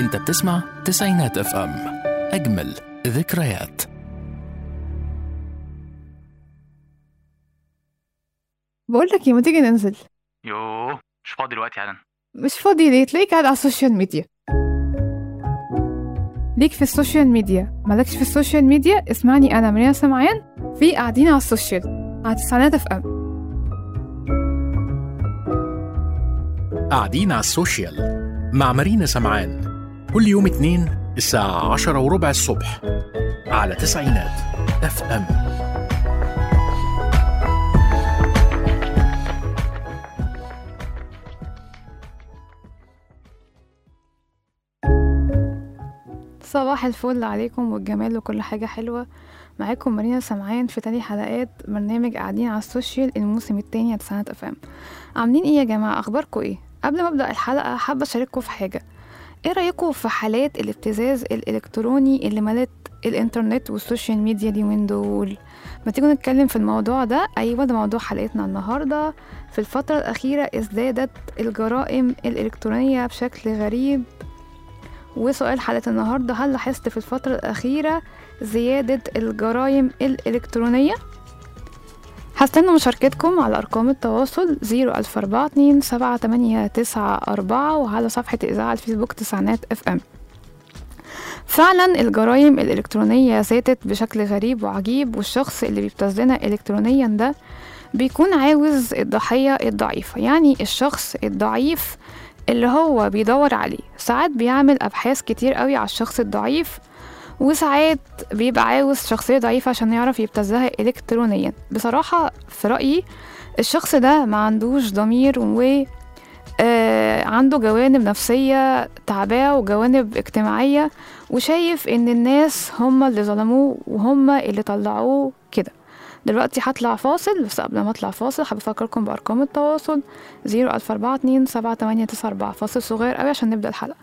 انت بتسمع تسعينات اف ام اجمل ذكريات بقول لك ايه ما تيجي ننزل يوه مش فاضي دلوقتي يا علن مش فاضي ليه تلاقيك قاعد على السوشيال ميديا ليك في السوشيال ميديا مالكش في السوشيال ميديا اسمعني انا مريم سمعان في قاعدين على السوشيال على تسعينات اف ام قاعدين على السوشيال مع مارينا سمعان كل يوم اتنين الساعة عشرة وربع الصبح على تسعينات اف ام صباح الفل عليكم والجمال وكل حاجة حلوة معاكم مارينا سمعان في تاني حلقات برنامج قاعدين على السوشيال الموسم التاني على تسعينات اف ام عاملين ايه يا جماعة اخباركم ايه قبل ما ابدأ الحلقة حابة اشارككم في حاجة ايه رأيكم في حالات الابتزاز الالكتروني اللي ملت الانترنت والسوشيال ميديا اليومين دول ما تيجوا نتكلم في الموضوع ده ايوه ده موضوع حلقتنا النهارده في الفترة الأخيرة ازدادت الجرائم الإلكترونية بشكل غريب وسؤال حلقة النهاردة هل لاحظت في الفترة الأخيرة زيادة الجرائم الإلكترونية؟ هستنى مشاركتكم على أرقام التواصل زيرو ألف أربعة اتنين سبعة تمانية تسعة أربعة وعلى صفحة إذاعة الفيسبوك تسعينات اف ام فعلا الجرائم الإلكترونية زادت بشكل غريب وعجيب والشخص اللي بيبتزنا إلكترونيا ده بيكون عاوز الضحية الضعيفة يعني الشخص الضعيف اللي هو بيدور عليه ساعات بيعمل أبحاث كتير قوي على الشخص الضعيف وساعات بيبقى عاوز شخصية ضعيفة عشان يعرف يبتزها إلكترونيا بصراحة في رأيي الشخص ده ما عندوش ضمير و آه عنده جوانب نفسية تعباه وجوانب اجتماعية وشايف ان الناس هم اللي ظلموه وهم اللي طلعوه كده دلوقتي هطلع فاصل بس قبل ما اطلع فاصل حابة افكركم بارقام التواصل زيرو الف اربعة اتنين سبعة تمانية تسعة اربعة فاصل صغير قوي عشان نبدأ الحلقة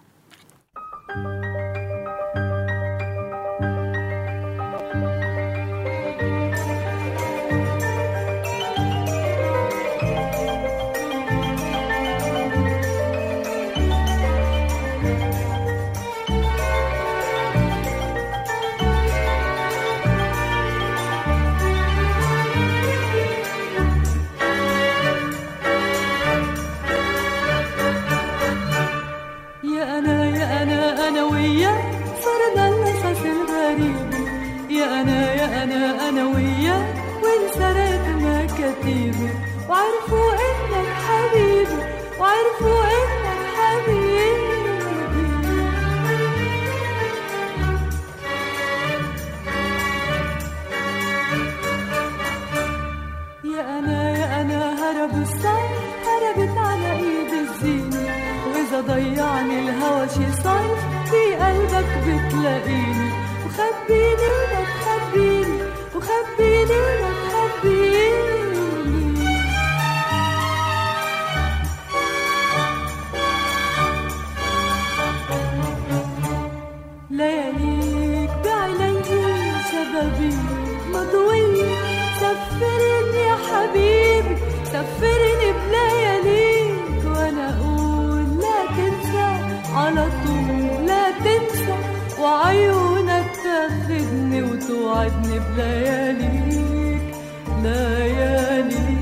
يا أنا يا أنا أنا وياك صرنا القصص الغريب يا أنا يا أنا أنا وياك وانسرقت مكاتيبي وعرفوا إنك حبيبي وعرفوا إنك حبيبي يا أنا يا أنا هرب الصيف هربت على إيد الزينة وإذا ضيعني الهوى شي صيف في قلبك بتلاقيني وخبيني ما تخبيني وخبيني ما تخبيني لياليك بعيني شبابي مضوية سفرني يا حبيبي سفرني بلياليك وانا اقول لا تنسى على طول لا تنسى وعيونك تاخدني وتوعدني بلياليك لياليك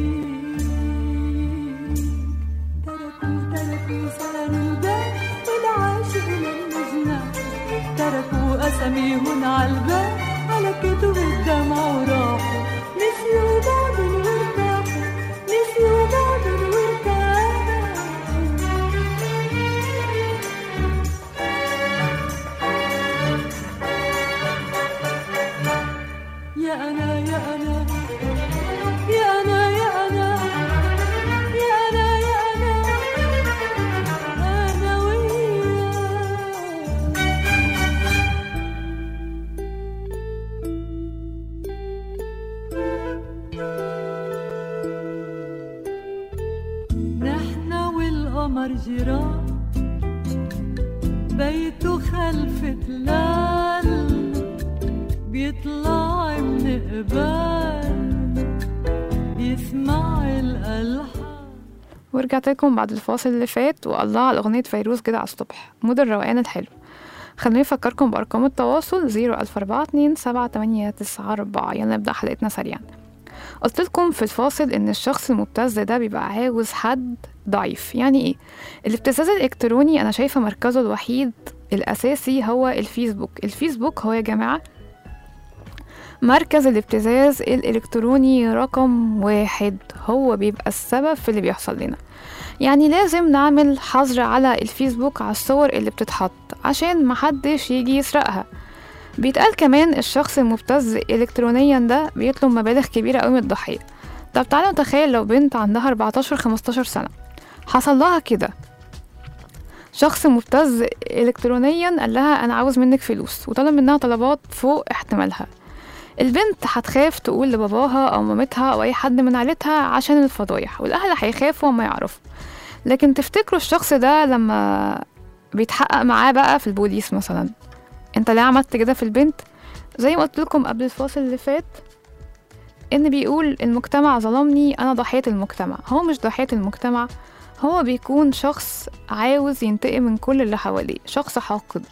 تركوا تركوا سهروا الباب والعاشق لما جنان تركوا أساميهن على الباب على كتب الدمع وراحوا نسيوا بعض وارتاحوا نسيوا بعض وارتاحوا يا أنا يا أنا يا أنا يا أنا يا أنا يا أنا أنا وياك نحن والقمر جيران بيته خلف تلال بيطلع من قبال يسمع الألحان ورجعت لكم بعد الفاصل اللي فات والله على أغنية فيروز كده على الصبح مود الروقان الحلو خلوني أفكركم بأرقام التواصل زيرو ألف أربعة اتنين سبعة تمانية تسعة أربعة يلا نبدأ حلقتنا سريعا قلت لكم في الفاصل إن الشخص المبتز ده بيبقى عاوز حد ضعيف يعني إيه؟ الابتزاز الإلكتروني أنا شايفة مركزه الوحيد الأساسي هو الفيسبوك الفيسبوك هو يا جماعة مركز الابتزاز الإلكتروني رقم واحد هو بيبقى السبب في اللي بيحصل لنا يعني لازم نعمل حظر على الفيسبوك على الصور اللي بتتحط عشان محدش يجي يسرقها بيتقال كمان الشخص المبتز إلكترونيا ده بيطلب مبالغ كبيرة قوي من الضحية طب تعالوا نتخيل لو بنت عندها 14 15 سنة حصل لها كده شخص مبتز إلكترونيا قال لها أنا عاوز منك فلوس وطلب منها طلبات فوق احتمالها البنت هتخاف تقول لباباها أو مامتها أو أي حد من عيلتها عشان الفضايح والأهل هيخافوا وما يعرفوا لكن تفتكروا الشخص ده لما بيتحقق معاه بقى في البوليس مثلا انت ليه عملت كده في البنت زي ما قلت لكم قبل الفاصل اللي فات ان بيقول المجتمع ظلمني انا ضحية المجتمع هو مش ضحية المجتمع هو بيكون شخص عاوز ينتقم من كل اللي حواليه شخص حاقد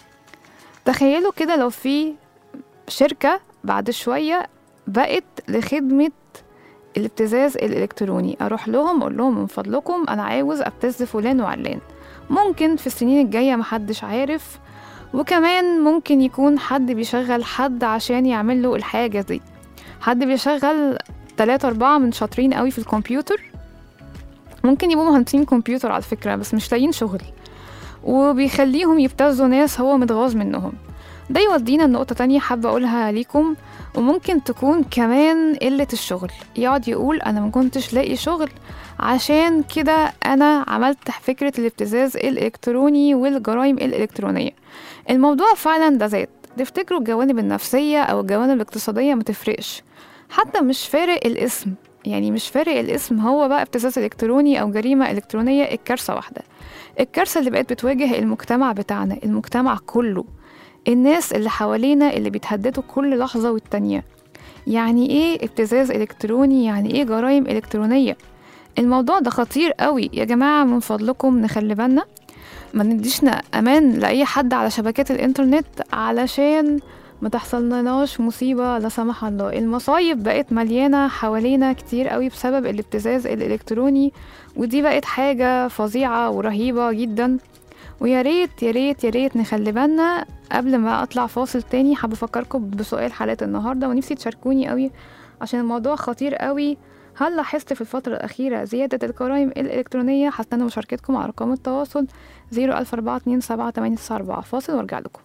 تخيلوا كده لو في شركة بعد شوية بقت لخدمة الابتزاز الإلكتروني أروح لهم أقول لهم من فضلكم أنا عاوز أبتز فلان وعلان ممكن في السنين الجاية محدش عارف وكمان ممكن يكون حد بيشغل حد عشان يعمل له الحاجة دي حد بيشغل تلاتة أربعة من شاطرين قوي في الكمبيوتر ممكن يبقوا مهندسين كمبيوتر على فكرة بس مش لاقيين شغل وبيخليهم يبتزوا ناس هو متغاظ منهم ده يودينا لنقطة تانية حابة أقولها ليكم وممكن تكون كمان قلة الشغل يقعد يقول أنا ما كنتش لاقي شغل عشان كده أنا عملت فكرة الابتزاز الإلكتروني والجرائم الإلكترونية الموضوع فعلا ده زاد تفتكروا الجوانب النفسية أو الجوانب الاقتصادية ما تفرقش حتى مش فارق الاسم يعني مش فارق الاسم هو بقى ابتزاز إلكتروني أو جريمة إلكترونية الكارثة واحدة الكارثة اللي بقت بتواجه المجتمع بتاعنا المجتمع كله الناس اللي حوالينا اللي بيتهددوا كل لحظة والتانية يعني ايه ابتزاز إلكتروني يعني ايه جرائم إلكترونية الموضوع ده خطير قوي يا جماعة من فضلكم نخلي بالنا ما نديش امان لاي حد على شبكات الانترنت علشان ما تحصلناش مصيبة لا سمح الله المصايب بقت مليانة حوالينا كتير قوي بسبب الابتزاز الإلكتروني ودي بقت حاجة فظيعة ورهيبة جدا ويا ريت يا ريت يا ريت نخلي بالنا قبل ما اطلع فاصل تاني حابة افكركم بسؤال حلقة النهاردة ونفسي تشاركوني قوي عشان الموضوع خطير قوي هل لاحظت في الفترة الأخيرة زيادة الجرائم الإلكترونية هستنى مشاركتكم على أرقام التواصل زيرو ألف أربعة اتنين سبعة تمانية تسعة أربعة فاصل وارجع لكم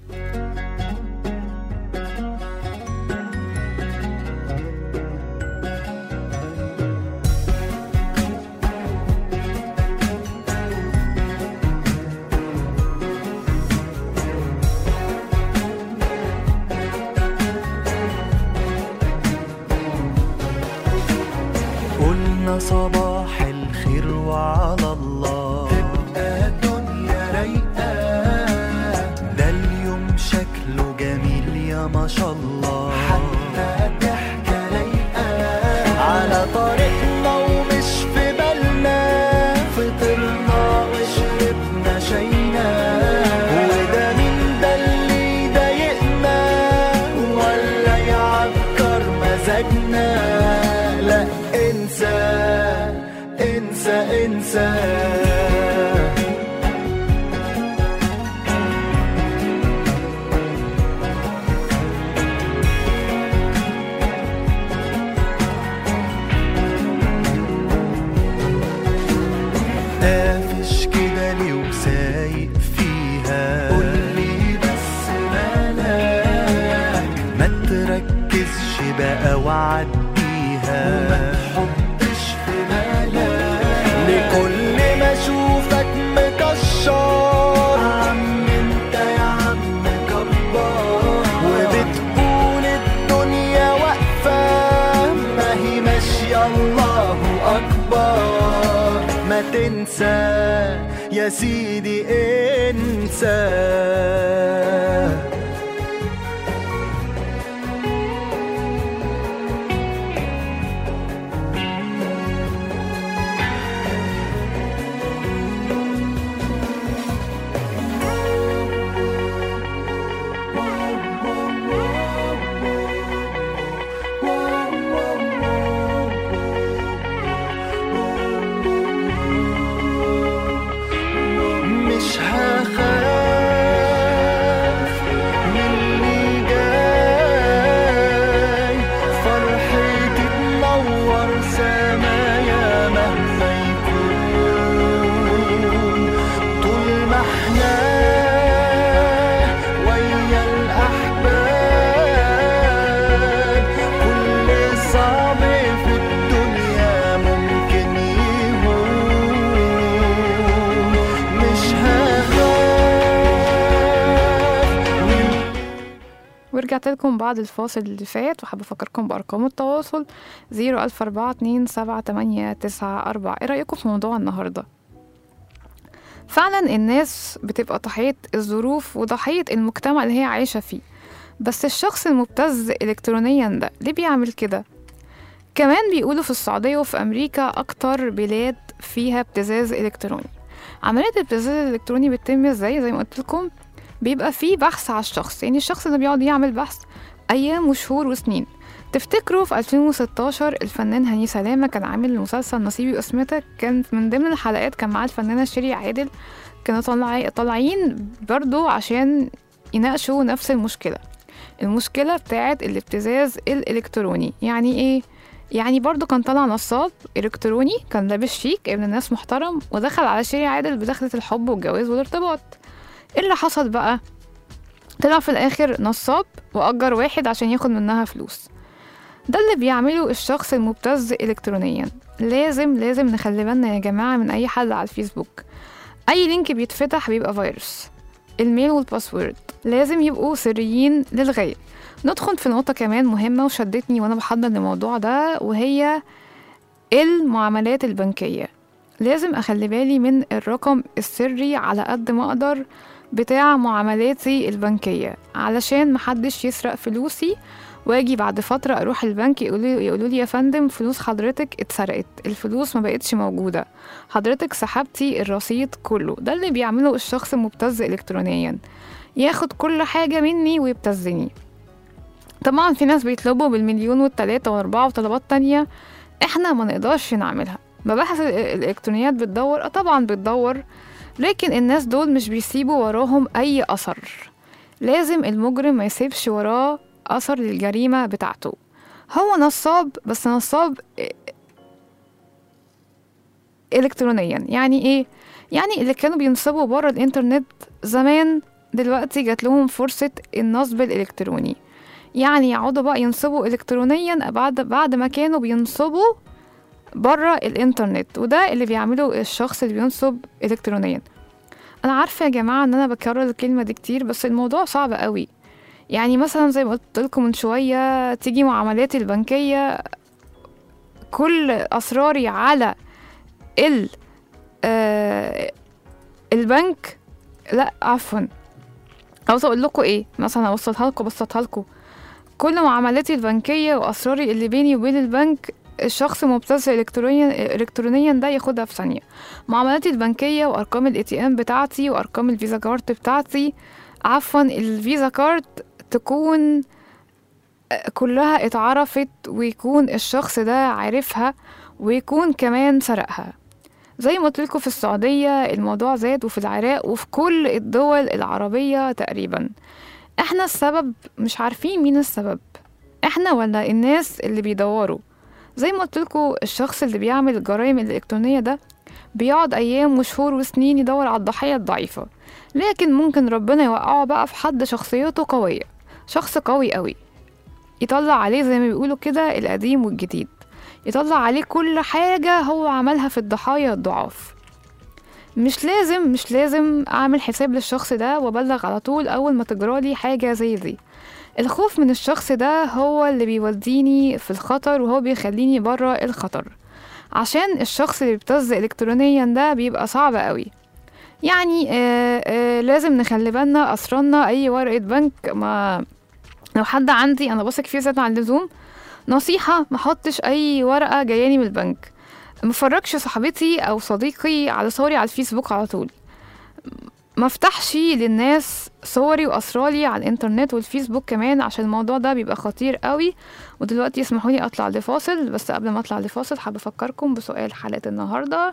قلنا صباح الخير وعلى الله تبقى الدنيا رايقة ده اليوم شكله جميل يا ما شاء الله حتى الضحكة رايقة على طريقنا ومش في بالنا فطرنا وشربنا شينا وده مين ده اللي يضايقنا ولا يعكر مزاجنا لا انسى انسى انسى قافش كده ليه وسايق فيها قولي بس مالك ما تركزش بقى وعديها وما تحطش في بالك لكل ما اشوفك مكشر عم انت يا عم كبار وبتقول الدنيا واقفة ما هي ماشية الله أكبر ما تنسى يا سيدي انسى ورجعت لكم بعد الفاصل اللي فات وحابة أفكركم بأرقام التواصل زيرو ألف أربعة اتنين سبعة تمانية تسعة أربعة إيه رأيكم في موضوع النهاردة؟ فعلا الناس بتبقى ضحية الظروف وضحية المجتمع اللي هي عايشة فيه بس الشخص المبتز إلكترونيا ده ليه بيعمل كده؟ كمان بيقولوا في السعودية وفي أمريكا أكتر بلاد فيها ابتزاز إلكتروني عملية الابتزاز الإلكتروني بتتم ازاي زي ما قلت لكم بيبقى فيه بحث على الشخص يعني الشخص ده بيقعد يعمل بحث أيام وشهور وسنين تفتكروا في 2016 الفنان هاني سلامة كان عامل مسلسل نصيبي واسمتك كان من ضمن الحلقات كان معاه الفنانة شيري عادل كانوا طالعي- طالعين برضو عشان يناقشوا نفس المشكلة المشكلة بتاعت الابتزاز الإلكتروني يعني إيه؟ يعني برضو كان طالع نصاب إلكتروني كان لابس شيك ابن الناس محترم ودخل على شيري عادل بدخلة الحب والجواز والارتباط إيه اللي حصل بقى؟ طلع في الآخر نصاب وأجر واحد عشان ياخد منها فلوس ده اللي بيعمله الشخص المبتز إلكترونيا لازم لازم نخلي بالنا يا جماعة من أي حد على الفيسبوك أي لينك بيتفتح بيبقى فيروس الميل والباسورد لازم يبقوا سريين للغاية ندخل في نقطة كمان مهمة وشدتني وأنا بحضر الموضوع ده وهي المعاملات البنكية لازم أخلي بالي من الرقم السري على قد ما أقدر بتاع معاملاتي البنكية علشان محدش يسرق فلوسي واجي بعد فترة اروح البنك يقولوا يقولوا لي يا فندم فلوس حضرتك اتسرقت الفلوس ما بقتش موجودة حضرتك سحبتي الرصيد كله ده اللي بيعمله الشخص المبتز الكترونيا ياخد كل حاجة مني ويبتزني طبعا في ناس بيطلبوا بالمليون والتلاتة واربعة وطلبات تانية احنا ما نقدرش نعملها مباحث ال- الالكترونيات بتدور اه طبعا بتدور لكن الناس دول مش بيسيبوا وراهم اي اثر لازم المجرم ما يسيبش وراه اثر للجريمة بتاعته هو نصاب بس نصاب الكترونيا يعني ايه يعني اللي كانوا بينصبوا بره الانترنت زمان دلوقتي جات لهم فرصة النصب الالكتروني يعني يقعدوا بقى ينصبوا الكترونيا بعد بعد ما كانوا بينصبوا بره الانترنت وده اللي بيعمله الشخص اللي بينصب الكترونيا انا عارفه يا جماعه ان انا بكرر الكلمه دي كتير بس الموضوع صعب قوي يعني مثلا زي ما قلت لكم من شويه تيجي معاملاتي البنكيه كل اسراري على ال آه البنك لا عفوا عاوز اقول لكم ايه مثلا اوصلها لكم بسطها لكم كل معاملاتي البنكيه واسراري اللي بيني وبين البنك الشخص مبتز الكترونيا الكترونيا ده ياخدها في ثانيه معاملاتي البنكيه وارقام الاي تي ام بتاعتي وارقام الفيزا كارت بتاعتي عفوا الفيزا كارت تكون كلها اتعرفت ويكون الشخص ده عارفها ويكون كمان سرقها زي ما قلت لكم في السعودية الموضوع زاد وفي العراق وفي كل الدول العربية تقريبا احنا السبب مش عارفين مين السبب احنا ولا الناس اللي بيدوروا زي ما قلت لكم الشخص اللي بيعمل الجرائم الإلكترونية ده بيقعد أيام وشهور وسنين يدور على الضحية الضعيفة لكن ممكن ربنا يوقعه بقى في حد شخصيته قوية شخص قوي قوي يطلع عليه زي ما بيقولوا كده القديم والجديد يطلع عليه كل حاجة هو عملها في الضحايا الضعاف مش لازم مش لازم أعمل حساب للشخص ده وأبلغ على طول أول ما تجرالي حاجة زي دي الخوف من الشخص ده هو اللي بيوديني في الخطر وهو بيخليني برا الخطر عشان الشخص اللي بيبتز إلكترونيا ده بيبقى صعب قوي يعني آه آه لازم نخلي بالنا أسرارنا أي ورقة بنك ما لو حد عندي أنا بثق فيه زيادة عن اللزوم نصيحة ما احطش اي ورقة جاياني من البنك مفرجش صاحبتي او صديقي على صوري على الفيسبوك على طول ما افتحش للناس صوري واسراري على الانترنت والفيسبوك كمان عشان الموضوع ده بيبقى خطير قوي ودلوقتي اسمحوا لي اطلع لفاصل بس قبل ما اطلع لفاصل حابه افكركم بسؤال حلقه النهارده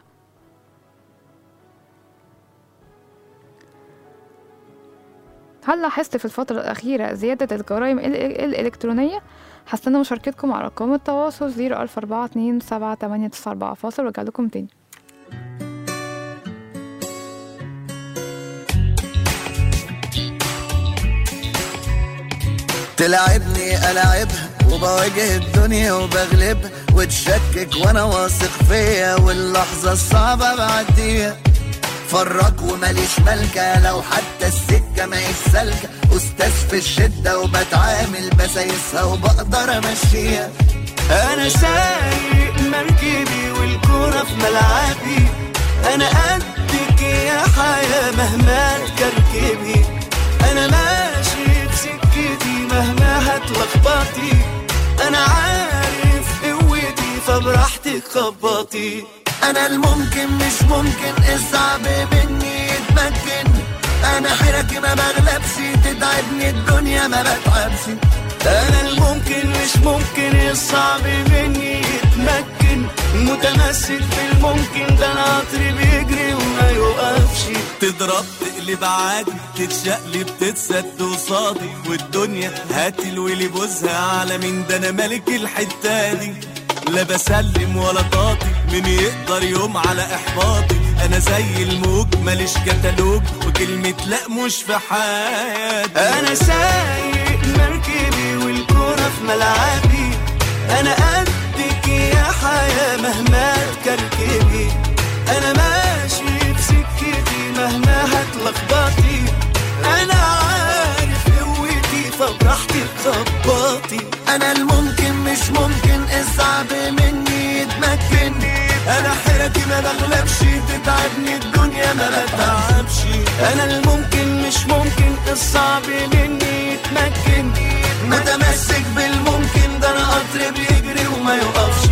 هل لاحظت في الفترة الأخيرة زيادة الجرائم ال- ال- الإلكترونية؟ هستنى مشاركتكم على أرقام التواصل زيرو ألف أربعة اتنين سبعة تمانية تسعة أربعة فاصل وارجع لكم تاني تلعبني ألعبها وبواجه الدنيا وبغلبها وتشكك وانا واثق فيا واللحظة الصعبة بعديها بتفرج وماليش ملكة لو حتى السكة ما سالكة أستاذ في الشدة وبتعامل بسايسها وبقدر أمشيها انا سايق مركبي والكرة في ملعبي انا قدك يا حياة مهما تكركبي انا ماشي في سكتي مهما هتلخبطي انا عارف قوتي فبراحتك خبطي أنا الممكن مش ممكن الصعب مني يتمكن أنا حيرتي ما بغلبش تتعبني الدنيا ما بتعبش انا الممكن مش ممكن الصعب مني يتمكن متمسك بالممكن ده انا قطري بيجري وما يوقفش تضرب تقلب عادي تتشقلب تتسد وصادي والدنيا هاتي الولي بوزها على مين ده انا ملك الحته دي لا بسلم ولا طاطي مين يقدر يوم على احباطي انا زي الموج ماليش كتالوج وكلمة لا مش في حياتي انا سايق مركبي والكرة في ملعبي انا قدك يا حياة مهما تكركبي انا ماشي في سكتي مهما هتلخبطي انا عارف قوتي فبراحتك خبطي أنا الممكن مش ممكن الصعب مني يتمكن انا حيرتي ما بغلبش تتعبني الدنيا ما بتعبش انا الممكن مش ممكن الصعب مني يتمكن متمسك بالممكن ده أنا قطر بيجري وما يوقفش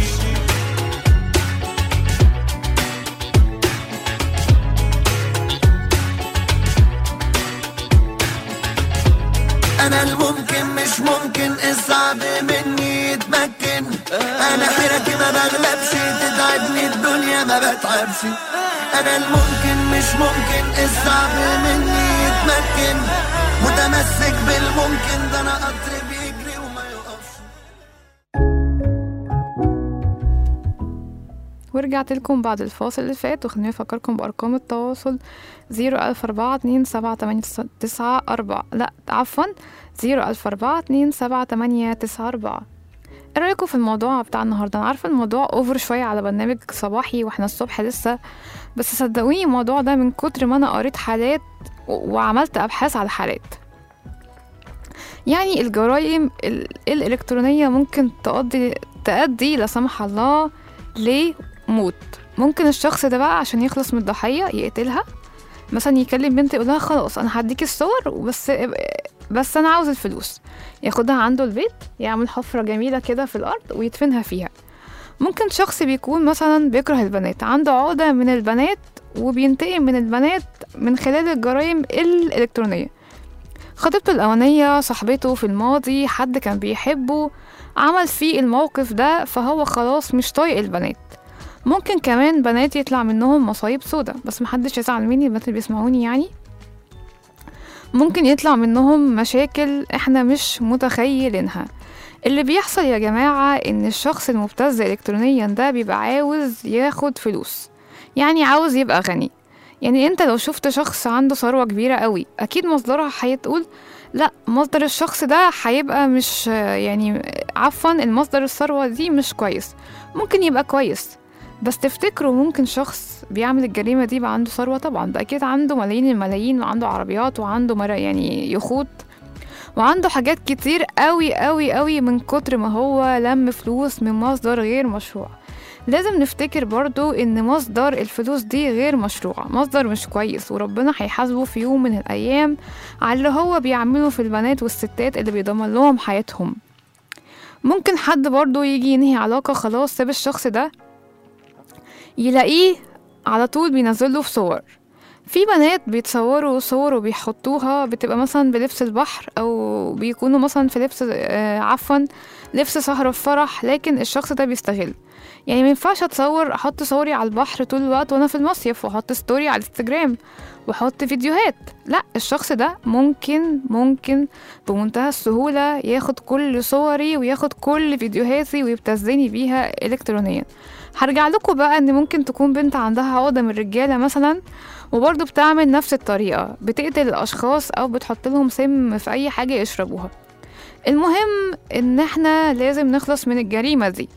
أنا الممكن مش ممكن الصعب مني يتمكن أنا حيرتي ما بغلبش تتعبني الدنيا ما بتعبش أنا الممكن مش ممكن الصعب مني يتمكن متمسك بالممكن ده أنا قطر بيجري وما يوقفش ورجعت لكم بعد الفاصل اللي فات وخليني أفكركم بأرقام التواصل زيرو ألف أربعة اتنين سبعة تمانية تسعة أربعة لأ عفوا زيرو ألف أربعة اتنين سبعة تمانية تسعة أربعة ايه رأيكم في الموضوع بتاع النهاردة أنا عارفة الموضوع أوفر شوية على برنامج صباحي واحنا الصبح لسه بس صدقوني الموضوع ده من كتر ما أنا قريت حالات و- وعملت أبحاث على حالات يعني الجرائم ال- الإلكترونية ممكن تؤدي تؤدي لا سمح الله لموت ممكن الشخص ده بقى عشان يخلص من الضحية يقتلها مثلا يكلم بنت يقول لها خلاص انا هديك الصور وبس بس انا عاوز الفلوس ياخدها عنده البيت يعمل حفرة جميلة كده في الارض ويدفنها فيها ممكن شخص بيكون مثلا بيكره البنات عنده عقدة من البنات وبينتقم من البنات من خلال الجرائم الإلكترونية خطيبته الأولانية صاحبته في الماضي حد كان بيحبه عمل فيه الموقف ده فهو خلاص مش طايق البنات ممكن كمان بنات يطلع منهم مصايب سودا بس محدش يزعل مني البنات اللي بيسمعوني يعني ممكن يطلع منهم مشاكل احنا مش متخيلينها اللي بيحصل يا جماعة ان الشخص المبتز الكترونيا ده بيبقى عاوز ياخد فلوس يعني عاوز يبقى غني يعني انت لو شفت شخص عنده ثروة كبيرة قوي اكيد مصدرها هيتقول لا مصدر الشخص ده هيبقى مش يعني عفوا المصدر الثروة دي مش كويس ممكن يبقى كويس بس تفتكروا ممكن شخص بيعمل الجريمة دي بقى عنده ثروة طبعا ده أكيد عنده ملايين الملايين وعنده عربيات وعنده مرا يعني يخوت وعنده حاجات كتير قوي قوي قوي من كتر ما هو لم فلوس من مصدر غير مشروع لازم نفتكر برضو ان مصدر الفلوس دي غير مشروع مصدر مش كويس وربنا هيحاسبه في يوم من الايام على اللي هو بيعمله في البنات والستات اللي بيدمر لهم حياتهم ممكن حد برضو يجي ينهي علاقة خلاص ساب الشخص ده يلاقيه على طول بينزله في صور في بنات بيتصوروا صور وبيحطوها بتبقى مثلا بلبس البحر او بيكونوا مثلا في لبس آه عفوا لبس سهرة في فرح لكن الشخص ده بيستغل يعني مينفعش اتصور احط صوري على البحر طول الوقت وانا في المصيف واحط ستوري على الانستجرام واحط فيديوهات لا الشخص ده ممكن ممكن بمنتهى السهولة ياخد كل صوري وياخد كل فيديوهاتي ويبتزني بيها الكترونيا هرجع لكم بقى ان ممكن تكون بنت عندها عقدة من الرجالة مثلا وبرضه بتعمل نفس الطريقة بتقتل الاشخاص او بتحط لهم سم في اي حاجة يشربوها المهم ان احنا لازم نخلص من الجريمة دي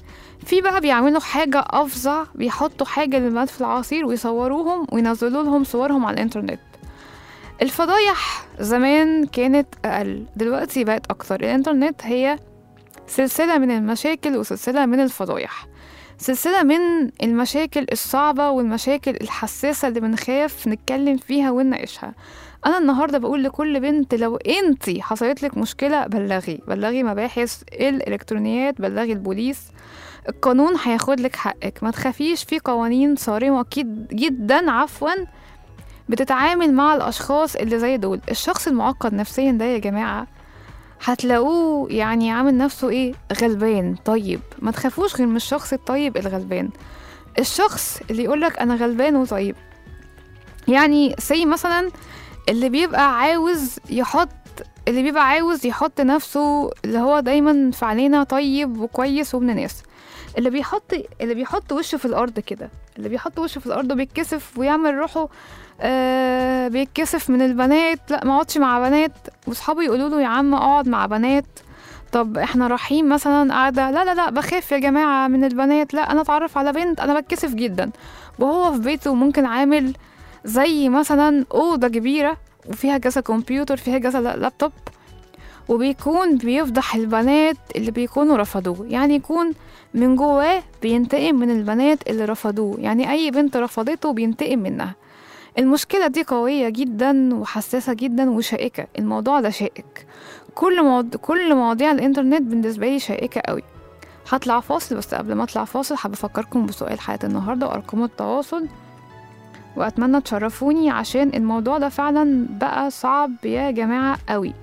في بقى بيعملوا حاجة أفظع بيحطوا حاجة للبنات في العصير ويصوروهم وينزلوا لهم صورهم على الإنترنت الفضايح زمان كانت أقل دلوقتي بقت أكتر الإنترنت هي سلسلة من المشاكل وسلسلة من الفضايح سلسلة من المشاكل الصعبة والمشاكل الحساسة اللي بنخاف نتكلم فيها ونناقشها أنا النهاردة بقول لكل بنت لو انتي حصلت لك مشكلة بلغي بلغي مباحث الإلكترونيات بلغي البوليس القانون هياخد لك حقك ما تخافيش في قوانين صارمة كد- جدا عفوا بتتعامل مع الأشخاص اللي زي دول الشخص المعقد نفسيا ده يا جماعة هتلاقوه يعني عامل نفسه ايه غلبان طيب ما تخافوش غير من الشخص الطيب الغلبان الشخص اللي يقولك انا غلبان وطيب يعني سي مثلا اللي بيبقى عاوز يحط اللي بيبقى عاوز يحط نفسه اللي هو دايما في علينا طيب وكويس وابن ناس اللي بيحط اللي بيحط وشه في الارض كده اللي بيحط وشه في الارض وبيتكسف ويعمل روحه آه بيتكسف من البنات لا ما اقعدش مع بنات واصحابه يقولوا له يا عم اقعد مع بنات طب احنا رايحين مثلا قاعده لا لا لا بخاف يا جماعه من البنات لا انا اتعرف على بنت انا بتكسف جدا وهو في بيته ممكن عامل زي مثلا اوضه كبيره وفيها كذا كمبيوتر فيها كذا لا- لابتوب وبيكون بيفضح البنات اللي بيكونوا رفضوه يعني يكون من جواه بينتقم من البنات اللي رفضوه يعني اي بنت رفضته بينتقم منها المشكلة دي قوية جدا وحساسة جدا وشائكة الموضوع ده شائك كل موضوع كل مواضيع الانترنت بالنسبة لي شائكة قوي هطلع فاصل بس قبل ما اطلع فاصل حابة افكركم بسؤال حياة النهاردة وارقام التواصل واتمنى تشرفوني عشان الموضوع ده فعلا بقى صعب يا جماعة قوي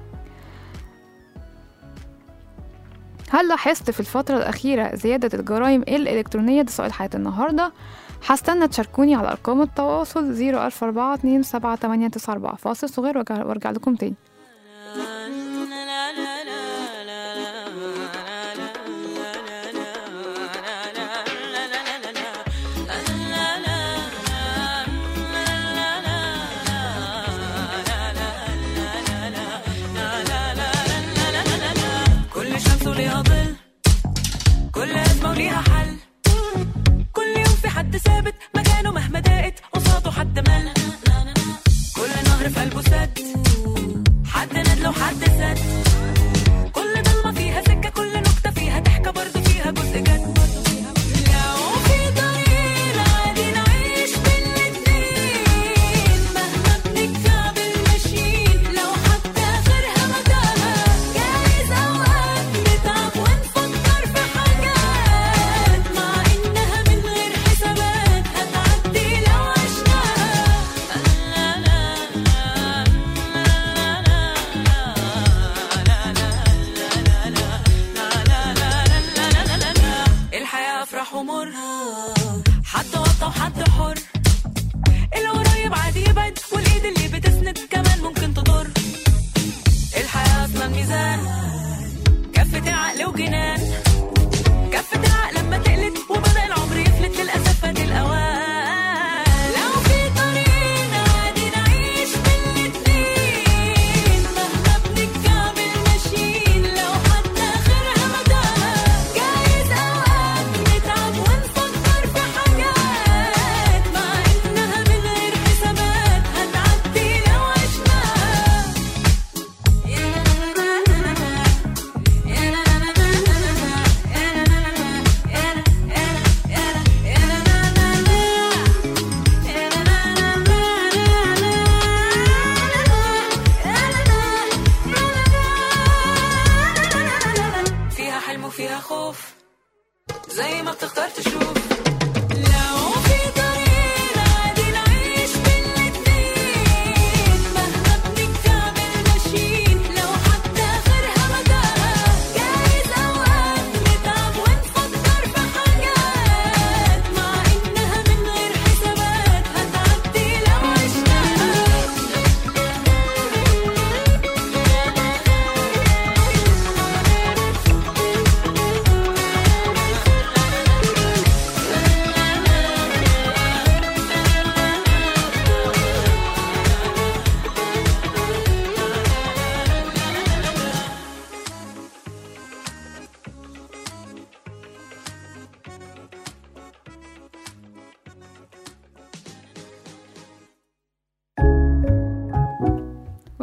هل لاحظت في الفترة الأخيرة زيادة الجرائم الإلكترونية ده سؤال حياة النهاردة هستنى تشاركوني على أرقام التواصل زيرو ألف أربعة اتنين سبعة تمانية تسعة أربعة فاصل صغير وارجع, وارجع لكم تاني كل شمس وليها ظل كل أزمة وليها حل كل يوم في حد ثابت مكانه مهما ضاقت قصاده حد مل كل نهر في قلبه سد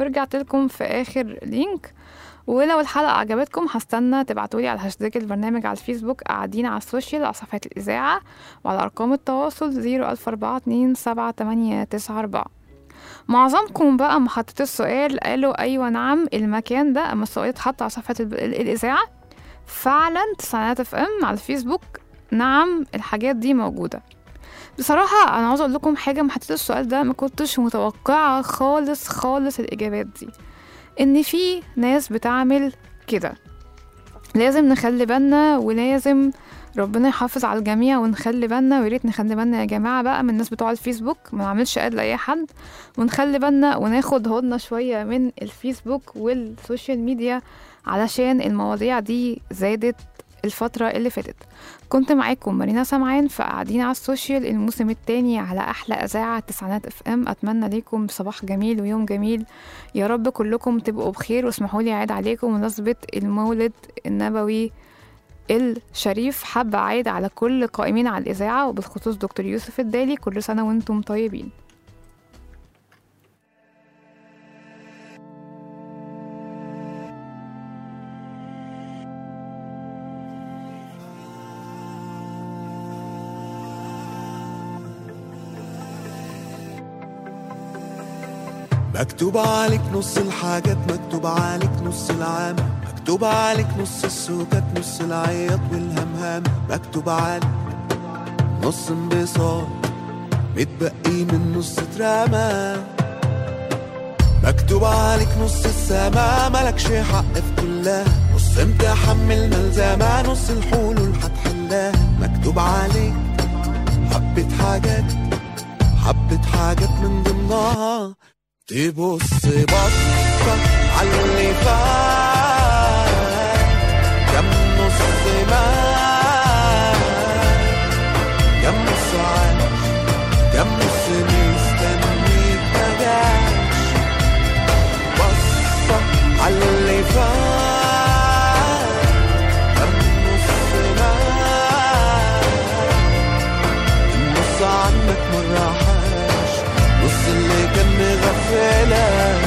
ورجعت لكم في آخر لينك ولو الحلقة عجبتكم هستنى تبعتولي على هاشتاج البرنامج على الفيسبوك قاعدين على السوشيال على صفحة الإذاعة وعلى أرقام التواصل زيرو ألف أربعة اتنين سبعة تمانية تسعة أربعة معظمكم بقى ما حطيت السؤال قالوا أيوة نعم المكان ده أما السؤال اتحط على صفحة الب- ال- الإذاعة فعلا تسعينات اف ام على الفيسبوك نعم الحاجات دي موجودة بصراحة أنا عاوزة أقول لكم حاجة ما حطيت السؤال ده ما كنتش متوقعة خالص خالص الإجابات دي إن في ناس بتعمل كده لازم نخلي بالنا ولازم ربنا يحافظ على الجميع ونخلي بالنا ويا ريت نخلي بالنا يا جماعة بقى من الناس بتوع الفيسبوك ما نعملش اد لأي حد ونخلي بالنا وناخد هدنة شوية من الفيسبوك والسوشيال ميديا علشان المواضيع دي زادت الفترة اللي فاتت كنت معاكم مارينا سمعان في قاعدين على السوشيال الموسم التاني على أحلى إذاعة تسعينات اف ام أتمنى ليكم صباح جميل ويوم جميل يا رب كلكم تبقوا بخير واسمحوا لي أعيد عليكم مناسبة المولد النبوي الشريف حابة أعيد على كل قائمين على الإذاعة وبالخصوص دكتور يوسف الدالي كل سنة وانتم طيبين مكتوب عليك نص الحاجات مكتوب عليك نص العام مكتوب عليك نص السكات نص العياط والهمهام مكتوب عليك نص انبساط متبقي من نص اترمى مكتوب عليك نص السما ملكش حق في كلها نص امتحان من الملزمة نص الحلول هتحلها مكتوب عليك حبة حاجات حبة حاجات من ضمنها تبص بصة على اللي فات كم نص مات كم نص عاش كم نص مستنيك مجاش بصة على اللي فات كم نص مات النص عنك مرة حاش نص اللي كان مغفلك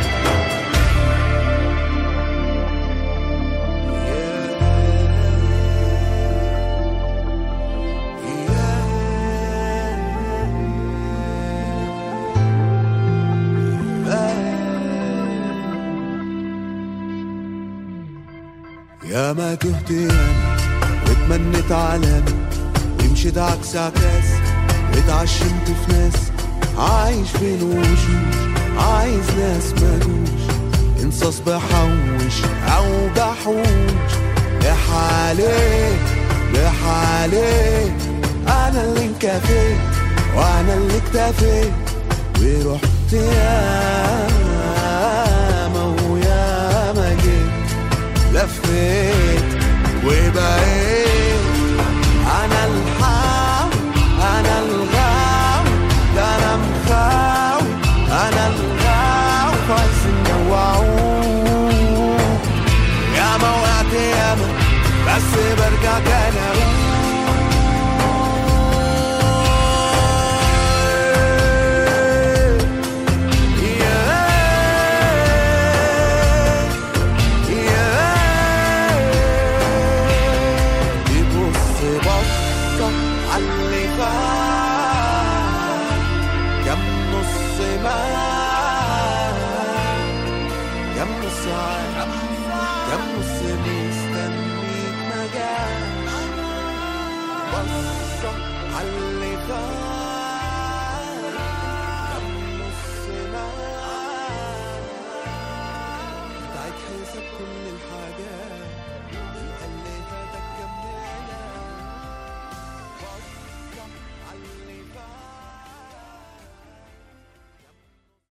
يا ما تهت ياما واتمنيت علامة ومشيت عكس عكاس واتعشمت في ناس عايش بين وشوش عايز ناس مالوش انصاص بحوش او بحوش لحالي لحالي انا اللي انكفيت وانا اللي اكتفيت ورحت ياما وياما جيت لفيت وبقيت